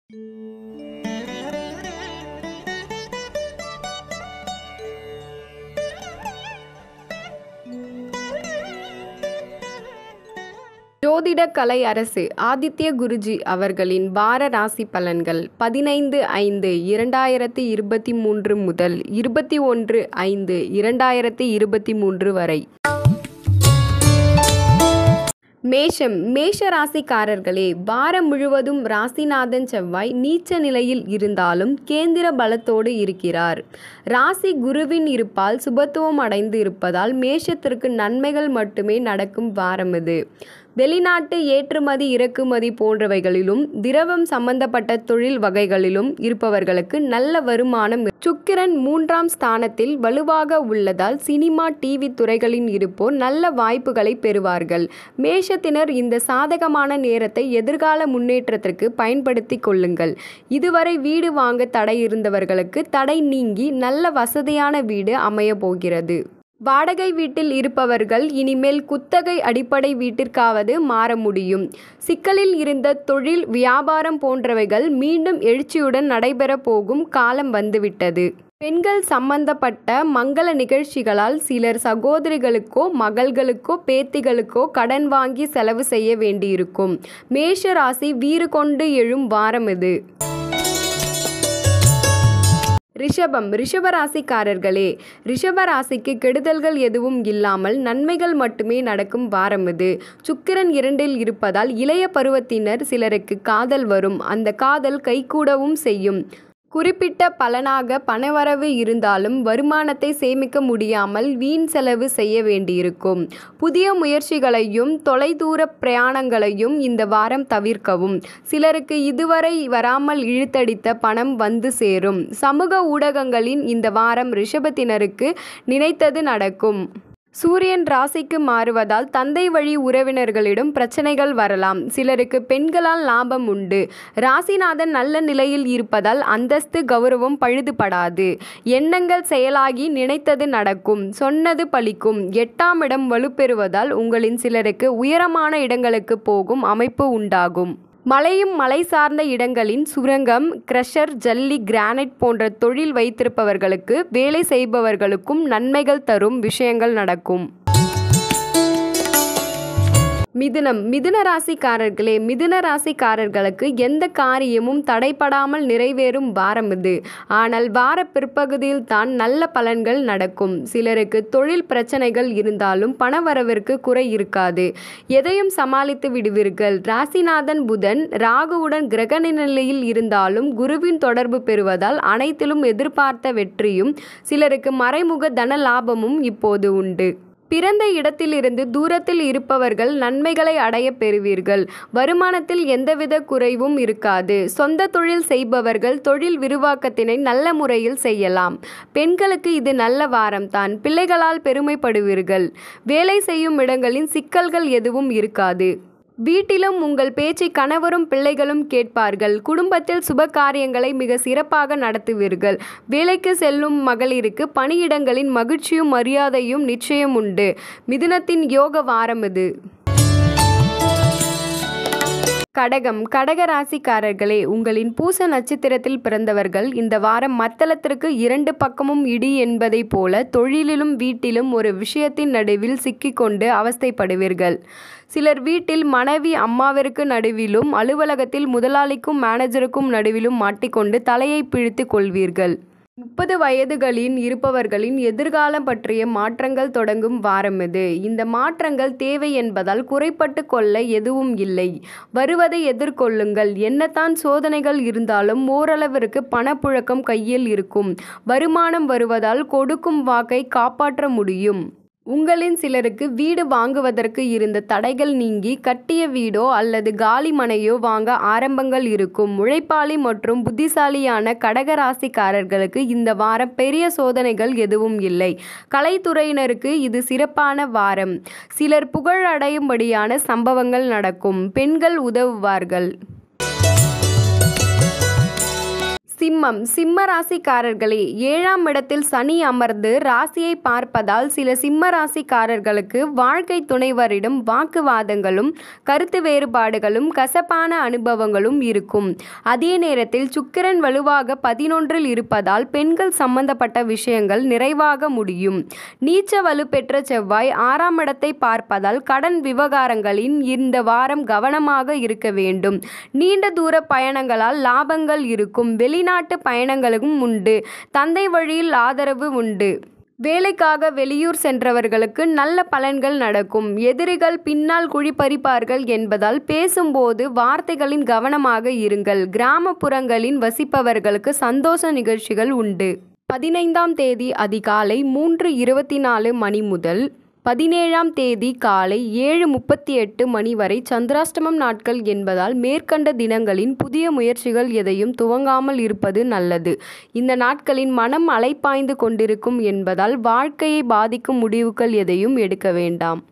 ஜோதிட கலை அரசு ஆதித்ய குருஜி அவர்களின் வார ராசி பலன்கள் பதினைந்து ஐந்து இரண்டாயிரத்தி இருபத்தி மூன்று முதல் இருபத்தி ஒன்று ஐந்து இரண்டாயிரத்தி இருபத்தி மூன்று வரை மேஷம் மேஷ ராசிக்காரர்களே வாரம் முழுவதும் ராசிநாதன் செவ்வாய் நீச்ச நிலையில் இருந்தாலும் கேந்திர பலத்தோடு இருக்கிறார் ராசி குருவின் இருப்பால் சுபத்துவம் அடைந்து இருப்பதால் மேஷத்திற்கு நன்மைகள் மட்டுமே நடக்கும் வாரம் இது வெளிநாட்டு ஏற்றுமதி இறக்குமதி போன்றவைகளிலும் திரவம் சம்பந்தப்பட்ட தொழில் வகைகளிலும் இருப்பவர்களுக்கு நல்ல வருமானம் சுக்கிரன் மூன்றாம் ஸ்தானத்தில் வலுவாக உள்ளதால் சினிமா டிவி துறைகளின் இருப்போர் நல்ல வாய்ப்புகளை பெறுவார்கள் மேஷத்தினர் இந்த சாதகமான நேரத்தை எதிர்கால முன்னேற்றத்திற்கு பயன்படுத்தி கொள்ளுங்கள் இதுவரை வீடு வாங்க தடை இருந்தவர்களுக்கு தடை நீங்கி நல்ல வசதியான வீடு அமைய போகிறது வாடகை வீட்டில் இருப்பவர்கள் இனிமேல் குத்தகை அடிப்படை வீட்டிற்காவது மாற முடியும் சிக்கலில் இருந்த தொழில் வியாபாரம் போன்றவைகள் மீண்டும் எழுச்சியுடன் நடைபெற போகும் காலம் வந்துவிட்டது பெண்கள் சம்பந்தப்பட்ட மங்கள நிகழ்ச்சிகளால் சிலர் சகோதரிகளுக்கோ மகள்களுக்கோ பேத்திகளுக்கோ கடன் வாங்கி செலவு செய்ய வேண்டியிருக்கும் மேஷ ராசி வீறு கொண்டு எழும் வாரம் இது ரிஷபம் ரிஷபராசிக்காரர்களே ரிஷபராசிக்கு கெடுதல்கள் எதுவும் இல்லாமல் நன்மைகள் மட்டுமே நடக்கும் வாரம் இது சுக்கிரன் இரண்டில் இருப்பதால் இளைய பருவத்தினர் சிலருக்கு காதல் வரும் அந்த காதல் கைகூடவும் செய்யும் குறிப்பிட்ட பலனாக பணவரவு இருந்தாலும் வருமானத்தை சேமிக்க முடியாமல் வீண் செலவு செய்ய வேண்டியிருக்கும் புதிய முயற்சிகளையும் தொலைதூர பிரயாணங்களையும் இந்த வாரம் தவிர்க்கவும் சிலருக்கு இதுவரை வராமல் இழுத்தடித்த பணம் வந்து சேரும் சமூக ஊடகங்களின் இந்த வாரம் ரிஷபத்தினருக்கு நினைத்தது நடக்கும் சூரியன் ராசிக்கு மாறுவதால் தந்தை வழி உறவினர்களிடம் பிரச்சனைகள் வரலாம் சிலருக்கு பெண்களால் லாபம் உண்டு ராசிநாதன் நல்ல நிலையில் இருப்பதால் அந்தஸ்து கௌரவம் பழுதுபடாது எண்ணங்கள் செயலாகி நினைத்தது நடக்கும் சொன்னது பலிக்கும் எட்டாம் இடம் வலுப்பெறுவதால் உங்களின் சிலருக்கு உயரமான இடங்களுக்கு போகும் அமைப்பு உண்டாகும் மலையும் மலை சார்ந்த இடங்களின் சுரங்கம் கிரஷர் ஜல்லி கிரானைட் போன்ற தொழில் வைத்திருப்பவர்களுக்கு வேலை செய்பவர்களுக்கும் நன்மைகள் தரும் விஷயங்கள் நடக்கும் மிதுனம் மிதுன ராசிக்காரர்களே மிதுன ராசிக்காரர்களுக்கு எந்த காரியமும் தடைப்படாமல் நிறைவேறும் வாரம் இது ஆனால் வார பிற்பகுதியில் தான் நல்ல பலன்கள் நடக்கும் சிலருக்கு தொழில் பிரச்சனைகள் இருந்தாலும் பணவரவிற்கு குறை இருக்காது எதையும் சமாளித்து விடுவீர்கள் ராசிநாதன் புதன் ராகுவுடன் கிரக நிலையில் இருந்தாலும் குருவின் தொடர்பு பெறுவதால் அனைத்திலும் எதிர்பார்த்த வெற்றியும் சிலருக்கு மறைமுக தன லாபமும் இப்போது உண்டு பிறந்த இடத்திலிருந்து தூரத்தில் இருப்பவர்கள் நன்மைகளை அடைய பெறுவீர்கள் வருமானத்தில் எந்தவித குறைவும் இருக்காது சொந்த தொழில் செய்பவர்கள் தொழில் விரிவாக்கத்தினை நல்ல முறையில் செய்யலாம் பெண்களுக்கு இது நல்ல வாரம்தான் பிள்ளைகளால் பெருமைப்படுவீர்கள் வேலை செய்யும் இடங்களின் சிக்கல்கள் எதுவும் இருக்காது வீட்டிலும் உங்கள் பேச்சை கணவரும் பிள்ளைகளும் கேட்பார்கள் குடும்பத்தில் சுப காரியங்களை மிக சிறப்பாக நடத்துவீர்கள் வேலைக்கு செல்லும் மகளிருக்கு பணியிடங்களின் மகிழ்ச்சியும் மரியாதையும் நிச்சயம் உண்டு மிதுனத்தின் யோக வாரம் இது கடகம் கடக ராசிக்காரர்களே உங்களின் பூச நட்சத்திரத்தில் பிறந்தவர்கள் இந்த வாரம் மத்தளத்திற்கு இரண்டு பக்கமும் இடி என்பதைப் போல தொழிலிலும் வீட்டிலும் ஒரு விஷயத்தின் நடுவில் சிக்கிக்கொண்டு அவஸ்தைப்படுவீர்கள் சிலர் வீட்டில் மனைவி அம்மாவிற்கு நடுவிலும் அலுவலகத்தில் முதலாளிக்கும் மேனேஜருக்கும் நடுவிலும் மாட்டிக்கொண்டு தலையை பிழித்து கொள்வீர்கள் முப்பது வயதுகளின் இருப்பவர்களின் எதிர்காலம் பற்றிய மாற்றங்கள் தொடங்கும் வாரம் இது இந்த மாற்றங்கள் தேவை என்பதால் குறைப்பட்டு கொள்ள எதுவும் இல்லை வருவதை எதிர்கொள்ளுங்கள் என்னத்தான் சோதனைகள் இருந்தாலும் ஓரளவிற்கு பணப்புழக்கம் கையில் இருக்கும் வருமானம் வருவதால் கொடுக்கும் வாக்கை காப்பாற்ற முடியும் உங்களின் சிலருக்கு வீடு வாங்குவதற்கு இருந்த தடைகள் நீங்கி கட்டிய வீடோ அல்லது காலி மனையோ வாங்க ஆரம்பங்கள் இருக்கும் உழைப்பாளி மற்றும் புத்திசாலியான கடகராசிக்காரர்களுக்கு இந்த வாரம் பெரிய சோதனைகள் எதுவும் இல்லை கலைத்துறையினருக்கு இது சிறப்பான வாரம் சிலர் புகழ் அடையும்படியான சம்பவங்கள் நடக்கும் பெண்கள் உதவுவார்கள் சிம்மம் சிம்ம ராசிக்காரர்களே ஏழாம் இடத்தில் சனி அமர்ந்து ராசியை பார்ப்பதால் சில சிம்ம ராசிக்காரர்களுக்கு வாழ்க்கை துணைவரிடம் வாக்குவாதங்களும் கருத்து வேறுபாடுகளும் கசப்பான அனுபவங்களும் இருக்கும் அதே நேரத்தில் சுக்கிரன் வலுவாக பதினொன்றில் இருப்பதால் பெண்கள் சம்பந்தப்பட்ட விஷயங்கள் நிறைவாக முடியும் நீச்ச வலு பெற்ற செவ்வாய் ஆறாம் இடத்தை பார்ப்பதால் கடன் விவகாரங்களின் இந்த வாரம் கவனமாக இருக்க வேண்டும் நீண்ட தூர பயணங்களால் லாபங்கள் இருக்கும் வெளிநாட்டு பயணங்களும் உண்டு தந்தை வழியில் ஆதரவு உண்டு வேலைக்காக வெளியூர் சென்றவர்களுக்கு நல்ல பலன்கள் நடக்கும் எதிரிகள் பின்னால் குழிப்பறிப்பார்கள் என்பதால் பேசும்போது வார்த்தைகளின் கவனமாக இருங்கள் கிராமப்புறங்களின் வசிப்பவர்களுக்கு சந்தோஷ நிகழ்ச்சிகள் உண்டு பதினைந்தாம் தேதி அதிகாலை மூன்று இருபத்தி நாலு மணி முதல் பதினேழாம் தேதி காலை ஏழு முப்பத்தி எட்டு மணி வரை சந்திராஷ்டமம் நாட்கள் என்பதால் மேற்கண்ட தினங்களின் புதிய முயற்சிகள் எதையும் துவங்காமல் இருப்பது நல்லது இந்த நாட்களின் மனம் அலைப்பாய்ந்து கொண்டிருக்கும் என்பதால் வாழ்க்கையை பாதிக்கும் முடிவுகள் எதையும் எடுக்க வேண்டாம்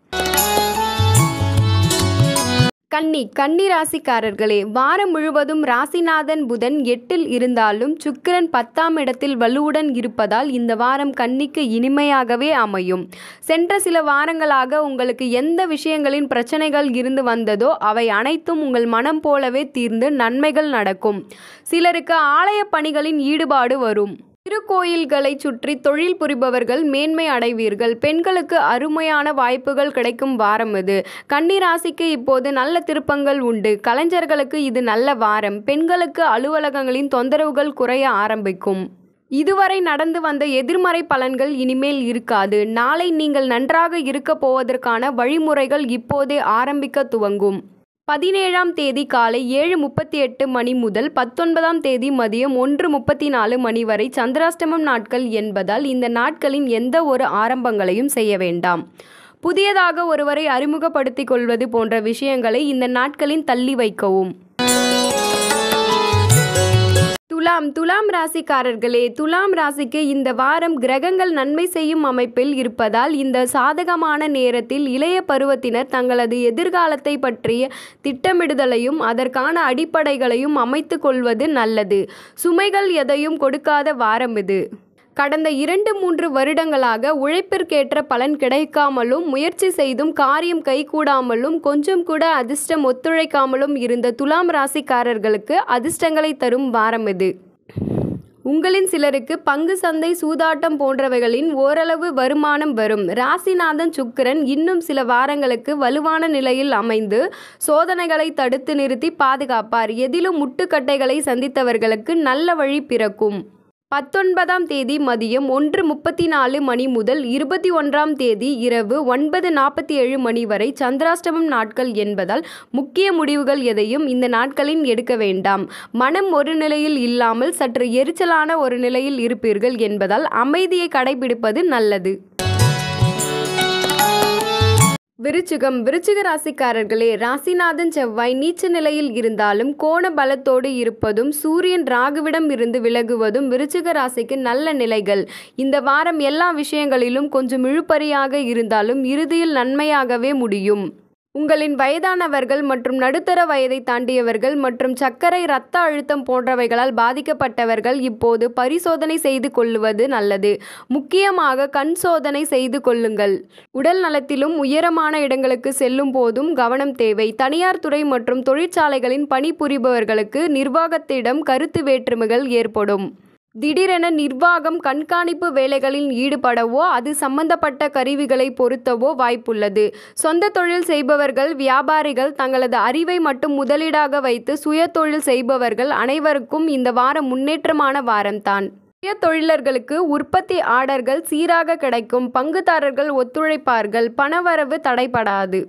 கன்னி கன்னி ராசிக்காரர்களே வாரம் முழுவதும் ராசிநாதன் புதன் எட்டில் இருந்தாலும் சுக்கிரன் பத்தாம் இடத்தில் வலுவுடன் இருப்பதால் இந்த வாரம் கன்னிக்கு இனிமையாகவே அமையும் சென்ற சில வாரங்களாக உங்களுக்கு எந்த விஷயங்களின் பிரச்சனைகள் இருந்து வந்ததோ அவை அனைத்தும் உங்கள் மனம் போலவே தீர்ந்து நன்மைகள் நடக்கும் சிலருக்கு ஆலய பணிகளின் ஈடுபாடு வரும் திருக்கோயில்களை சுற்றி தொழில் புரிபவர்கள் மேன்மை அடைவீர்கள் பெண்களுக்கு அருமையான வாய்ப்புகள் கிடைக்கும் வாரம் இது கன்னிராசிக்கு இப்போது நல்ல திருப்பங்கள் உண்டு கலைஞர்களுக்கு இது நல்ல வாரம் பெண்களுக்கு அலுவலகங்களின் தொந்தரவுகள் குறைய ஆரம்பிக்கும் இதுவரை நடந்து வந்த எதிர்மறை பலன்கள் இனிமேல் இருக்காது நாளை நீங்கள் நன்றாக இருக்க போவதற்கான வழிமுறைகள் இப்போதே ஆரம்பிக்க துவங்கும் பதினேழாம் தேதி காலை ஏழு முப்பத்தி எட்டு மணி முதல் பத்தொன்பதாம் தேதி மதியம் ஒன்று முப்பத்தி நாலு மணி வரை சந்திராஷ்டமம் நாட்கள் என்பதால் இந்த நாட்களின் எந்த ஒரு ஆரம்பங்களையும் செய்ய வேண்டாம் புதியதாக ஒருவரை அறிமுகப்படுத்திக் கொள்வது போன்ற விஷயங்களை இந்த நாட்களில் தள்ளி வைக்கவும் துலாம் துலாம் ராசிக்காரர்களே துலாம் ராசிக்கு இந்த வாரம் கிரகங்கள் நன்மை செய்யும் அமைப்பில் இருப்பதால் இந்த சாதகமான நேரத்தில் இளைய பருவத்தினர் தங்களது எதிர்காலத்தை பற்றிய திட்டமிடுதலையும் அதற்கான அடிப்படைகளையும் அமைத்து கொள்வது நல்லது சுமைகள் எதையும் கொடுக்காத வாரம் இது கடந்த இரண்டு மூன்று வருடங்களாக உழைப்பிற்கேற்ற பலன் கிடைக்காமலும் முயற்சி செய்தும் காரியம் கைகூடாமலும் கொஞ்சம் கூட அதிர்ஷ்டம் ஒத்துழைக்காமலும் இருந்த துலாம் ராசிக்காரர்களுக்கு அதிர்ஷ்டங்களை தரும் வாரம் இது உங்களின் சிலருக்கு பங்கு சந்தை சூதாட்டம் போன்றவைகளின் ஓரளவு வருமானம் வரும் ராசிநாதன் சுக்கிரன் இன்னும் சில வாரங்களுக்கு வலுவான நிலையில் அமைந்து சோதனைகளை தடுத்து நிறுத்தி பாதுகாப்பார் எதிலும் முட்டுக்கட்டைகளை சந்தித்தவர்களுக்கு நல்ல வழி பிறக்கும் பத்தொன்பதாம் தேதி மதியம் ஒன்று முப்பத்தி நாலு மணி முதல் இருபத்தி ஒன்றாம் தேதி இரவு ஒன்பது நாற்பத்தி ஏழு மணி வரை சந்திராஷ்டமம் நாட்கள் என்பதால் முக்கிய முடிவுகள் எதையும் இந்த நாட்களில் எடுக்க வேண்டாம் மனம் ஒரு நிலையில் இல்லாமல் சற்று எரிச்சலான ஒரு நிலையில் இருப்பீர்கள் என்பதால் அமைதியை கடைபிடிப்பது நல்லது விருச்சிகம் விருச்சிக ராசிக்காரர்களே ராசிநாதன் செவ்வாய் நீச்ச நிலையில் இருந்தாலும் கோண பலத்தோடு இருப்பதும் சூரியன் ராகுவிடம் இருந்து விலகுவதும் விருச்சிக ராசிக்கு நல்ல நிலைகள் இந்த வாரம் எல்லா விஷயங்களிலும் கொஞ்சம் இழுபறியாக இருந்தாலும் இறுதியில் நன்மையாகவே முடியும் உங்களின் வயதானவர்கள் மற்றும் நடுத்தர வயதை தாண்டியவர்கள் மற்றும் சர்க்கரை இரத்த அழுத்தம் போன்றவைகளால் பாதிக்கப்பட்டவர்கள் இப்போது பரிசோதனை செய்து கொள்ளுவது நல்லது முக்கியமாக கண் சோதனை செய்து கொள்ளுங்கள் உடல் நலத்திலும் உயரமான இடங்களுக்கு செல்லும் போதும் கவனம் தேவை தனியார் துறை மற்றும் தொழிற்சாலைகளின் பணிபுரிபவர்களுக்கு நிர்வாகத்திடம் கருத்து வேற்றுமைகள் ஏற்படும் திடீரென நிர்வாகம் கண்காணிப்பு வேலைகளில் ஈடுபடவோ அது சம்பந்தப்பட்ட கருவிகளை பொருத்தவோ வாய்ப்புள்ளது சொந்த தொழில் செய்பவர்கள் வியாபாரிகள் தங்களது அறிவை மட்டும் முதலீடாக வைத்து சுய தொழில் செய்பவர்கள் அனைவருக்கும் இந்த வாரம் முன்னேற்றமான வாரம்தான் சுய தொழிலர்களுக்கு உற்பத்தி ஆர்டர்கள் சீராக கிடைக்கும் பங்குதாரர்கள் ஒத்துழைப்பார்கள் பணவரவு தடைபடாது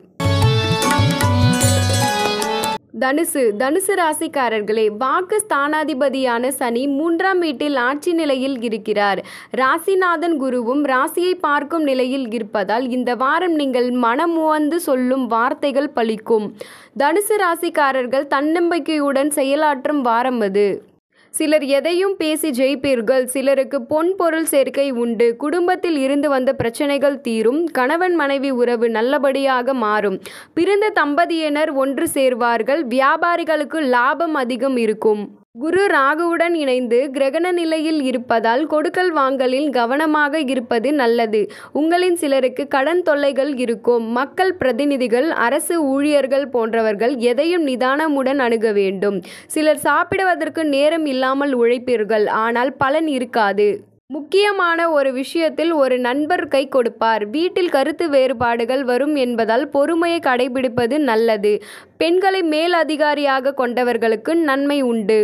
தனுசு தனுசு ராசிக்காரர்களே வாக்கு ஸ்தானாதிபதியான சனி மூன்றாம் வீட்டில் ஆட்சி நிலையில் இருக்கிறார் ராசிநாதன் குருவும் ராசியை பார்க்கும் நிலையில் இருப்பதால் இந்த வாரம் நீங்கள் மனமுவந்து சொல்லும் வார்த்தைகள் பலிக்கும் தனுசு ராசிக்காரர்கள் தன்னம்பிக்கையுடன் செயலாற்றும் வாரம் அது சிலர் எதையும் பேசி ஜெயிப்பீர்கள் சிலருக்கு பொன் பொருள் சேர்க்கை உண்டு குடும்பத்தில் இருந்து வந்த பிரச்சனைகள் தீரும் கணவன் மனைவி உறவு நல்லபடியாக மாறும் பிறந்த தம்பதியினர் ஒன்று சேர்வார்கள் வியாபாரிகளுக்கு லாபம் அதிகம் இருக்கும் குரு ராகுவுடன் இணைந்து கிரகண நிலையில் இருப்பதால் கொடுக்கல் வாங்கலில் கவனமாக இருப்பது நல்லது உங்களின் சிலருக்கு கடன் தொல்லைகள் இருக்கும் மக்கள் பிரதிநிதிகள் அரசு ஊழியர்கள் போன்றவர்கள் எதையும் நிதானமுடன் அணுக வேண்டும் சிலர் சாப்பிடுவதற்கு நேரம் இல்லாமல் உழைப்பீர்கள் ஆனால் பலன் இருக்காது முக்கியமான ஒரு விஷயத்தில் ஒரு நண்பர் கை கொடுப்பார் வீட்டில் கருத்து வேறுபாடுகள் வரும் என்பதால் பொறுமையை கடைபிடிப்பது நல்லது பெண்களை மேல் அதிகாரியாக கொண்டவர்களுக்கு நன்மை உண்டு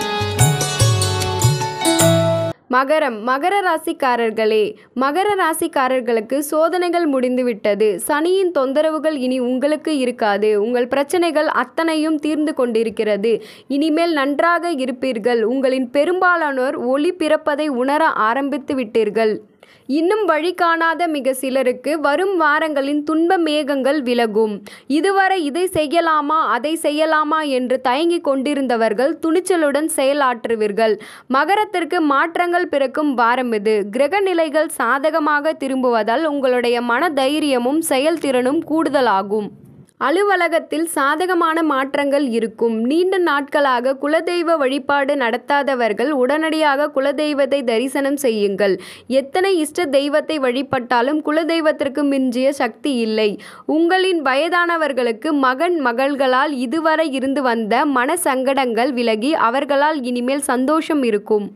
மகரம் மகர ராசிக்காரர்களே மகர ராசிக்காரர்களுக்கு சோதனைகள் முடிந்துவிட்டது சனியின் தொந்தரவுகள் இனி உங்களுக்கு இருக்காது உங்கள் பிரச்சனைகள் அத்தனையும் தீர்ந்து கொண்டிருக்கிறது இனிமேல் நன்றாக இருப்பீர்கள் உங்களின் பெரும்பாலானோர் ஒளி பிறப்பதை உணர ஆரம்பித்து விட்டீர்கள் இன்னும் வழி காணாத மிக சிலருக்கு வரும் வாரங்களின் துன்ப மேகங்கள் விலகும் இதுவரை இதை செய்யலாமா அதை செய்யலாமா என்று தயங்கிக் கொண்டிருந்தவர்கள் துணிச்சலுடன் செயலாற்றுவீர்கள் மகரத்திற்கு மாற்றங்கள் பிறக்கும் வாரம் இது கிரக நிலைகள் சாதகமாக திரும்புவதால் உங்களுடைய மன தைரியமும் செயல்திறனும் கூடுதலாகும் அலுவலகத்தில் சாதகமான மாற்றங்கள் இருக்கும் நீண்ட நாட்களாக குலதெய்வ வழிபாடு நடத்தாதவர்கள் உடனடியாக குலதெய்வத்தை தரிசனம் செய்யுங்கள் எத்தனை இஷ்ட தெய்வத்தை வழிபட்டாலும் குலதெய்வத்திற்கு மிஞ்சிய சக்தி இல்லை உங்களின் வயதானவர்களுக்கு மகன் மகள்களால் இதுவரை இருந்து வந்த மன சங்கடங்கள் விலகி அவர்களால் இனிமேல் சந்தோஷம் இருக்கும்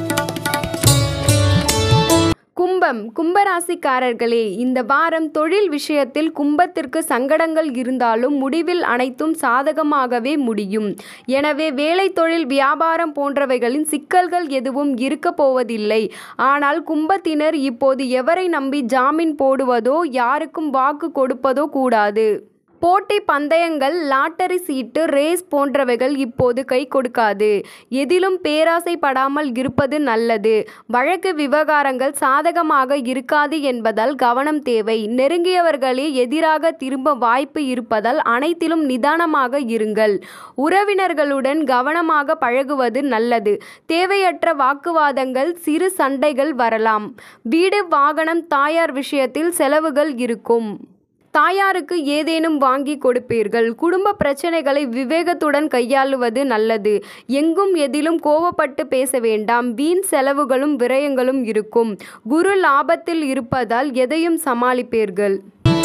கும்பம் கும்பராசிக்காரர்களே இந்த வாரம் தொழில் விஷயத்தில் கும்பத்திற்கு சங்கடங்கள் இருந்தாலும் முடிவில் அனைத்தும் சாதகமாகவே முடியும் எனவே வேலை தொழில் வியாபாரம் போன்றவைகளின் சிக்கல்கள் எதுவும் இருக்க போவதில்லை ஆனால் கும்பத்தினர் இப்போது எவரை நம்பி ஜாமீன் போடுவதோ யாருக்கும் வாக்கு கொடுப்பதோ கூடாது போட்டி பந்தயங்கள் லாட்டரி சீட்டு ரேஸ் போன்றவைகள் இப்போது கை கொடுக்காது எதிலும் பேராசைப்படாமல் இருப்பது நல்லது வழக்கு விவகாரங்கள் சாதகமாக இருக்காது என்பதால் கவனம் தேவை நெருங்கியவர்களே எதிராக திரும்ப வாய்ப்பு இருப்பதால் அனைத்திலும் நிதானமாக இருங்கள் உறவினர்களுடன் கவனமாக பழகுவது நல்லது தேவையற்ற வாக்குவாதங்கள் சிறு சண்டைகள் வரலாம் வீடு வாகனம் தாயார் விஷயத்தில் செலவுகள் இருக்கும் தாயாருக்கு ஏதேனும் வாங்கி கொடுப்பீர்கள் குடும்ப பிரச்சனைகளை விவேகத்துடன் கையாளுவது நல்லது எங்கும் எதிலும் கோவப்பட்டு பேச வேண்டாம் வீண் செலவுகளும் விரயங்களும் இருக்கும் குரு லாபத்தில் இருப்பதால் எதையும் சமாளிப்பீர்கள்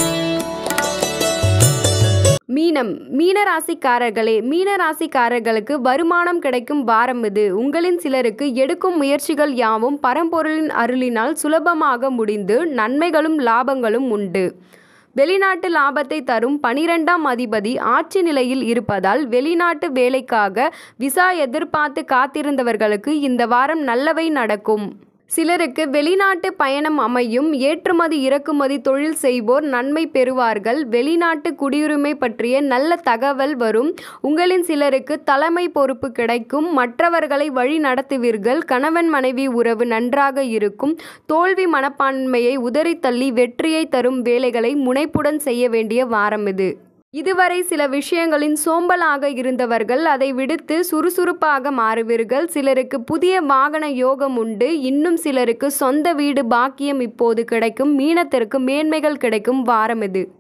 மீனம் மீனராசிக்காரர்களே மீனராசிக்காரர்களுக்கு வருமானம் கிடைக்கும் வாரம் இது உங்களின் சிலருக்கு எடுக்கும் முயற்சிகள் யாவும் பரம்பொருளின் அருளினால் சுலபமாக முடிந்து நன்மைகளும் லாபங்களும் உண்டு வெளிநாட்டு லாபத்தை தரும் பனிரெண்டாம் அதிபதி ஆட்சி நிலையில் இருப்பதால் வெளிநாட்டு வேலைக்காக விசா எதிர்பார்த்து காத்திருந்தவர்களுக்கு இந்த வாரம் நல்லவை நடக்கும் சிலருக்கு வெளிநாட்டு பயணம் அமையும் ஏற்றுமதி இறக்குமதி தொழில் செய்வோர் நன்மை பெறுவார்கள் வெளிநாட்டு குடியுரிமை பற்றிய நல்ல தகவல் வரும் உங்களின் சிலருக்கு தலைமை பொறுப்பு கிடைக்கும் மற்றவர்களை வழி நடத்துவீர்கள் கணவன் மனைவி உறவு நன்றாக இருக்கும் தோல்வி மனப்பான்மையை உதறி தள்ளி வெற்றியை தரும் வேலைகளை முனைப்புடன் செய்ய வேண்டிய வாரம் இது இதுவரை சில விஷயங்களின் சோம்பலாக இருந்தவர்கள் அதை விடுத்து சுறுசுறுப்பாக மாறுவீர்கள் சிலருக்கு புதிய வாகன யோகம் உண்டு இன்னும் சிலருக்கு சொந்த வீடு பாக்கியம் இப்போது கிடைக்கும் மீனத்திற்கு மேன்மைகள் கிடைக்கும் வாரம் இது